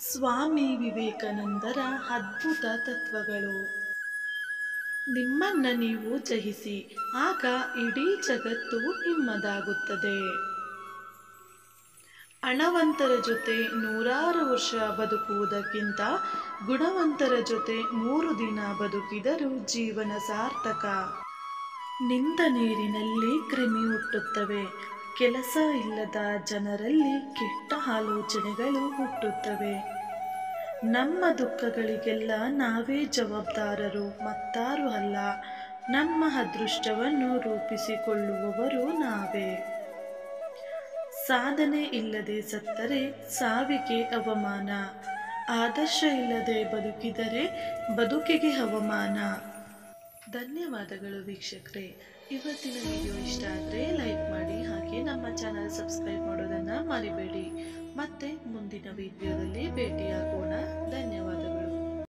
ಸ್ವಾಮಿ ವಿವೇಕಾನಂದರ ಅದ್ಭುತ ತತ್ವಗಳು ನಿಮ್ಮನ್ನ ನೀವು ಜಯಿಸಿ ಆಗ ಇಡೀ ಜಗತ್ತು ನಿಮ್ಮದಾಗುತ್ತದೆ ಹಣವಂತರ ಜೊತೆ ನೂರಾರು ವರ್ಷ ಬದುಕುವುದಕ್ಕಿಂತ ಗುಣವಂತರ ಜೊತೆ ಮೂರು ದಿನ ಬದುಕಿದರೂ ಜೀವನ ಸಾರ್ಥಕ ನಿಂದ ನೀರಿನಲ್ಲಿ ಕ್ರಿಮಿ ಹುಟ್ಟುತ್ತವೆ ಕೆಲಸ ಇಲ್ಲದ ಜನರಲ್ಲಿ ಕೆಟ್ಟ ಆಲೋಚನೆಗಳು ಹುಟ್ಟುತ್ತವೆ ನಮ್ಮ ದುಃಖಗಳಿಗೆಲ್ಲ ನಾವೇ ಜವಾಬ್ದಾರರು ಮತ್ತಾರು ಅಲ್ಲ ನಮ್ಮ ಅದೃಷ್ಟವನ್ನು ರೂಪಿಸಿಕೊಳ್ಳುವವರು ನಾವೇ ಸಾಧನೆ ಇಲ್ಲದೆ ಸತ್ತರೆ ಸಾವಿಗೆ ಅವಮಾನ ಆದರ್ಶ ಇಲ್ಲದೆ ಬದುಕಿದರೆ ಬದುಕಿಗೆ ಅವಮಾನ ಧನ್ಯವಾದಗಳು ವೀಕ್ಷಕರೇ ಇವತ್ತಿನ ವಿಡಿಯೋ ಇಷ್ಟ ಆದರೆ ಲೈಕ್ ಮಾಡಿ ಹಾಗೆ ನಮ್ಮ ಚಾನಲ್ ಸಬ್ಸ್ಕ್ರೈಬ್ ಮಾಡೋದನ್ನು ಮರಿಬೇಡಿ ಮತ್ತೆ ಮುಂದಿನ ವಿಡಿಯೋದಲ್ಲಿ ಭೇಟಿಯಾಗೋಣ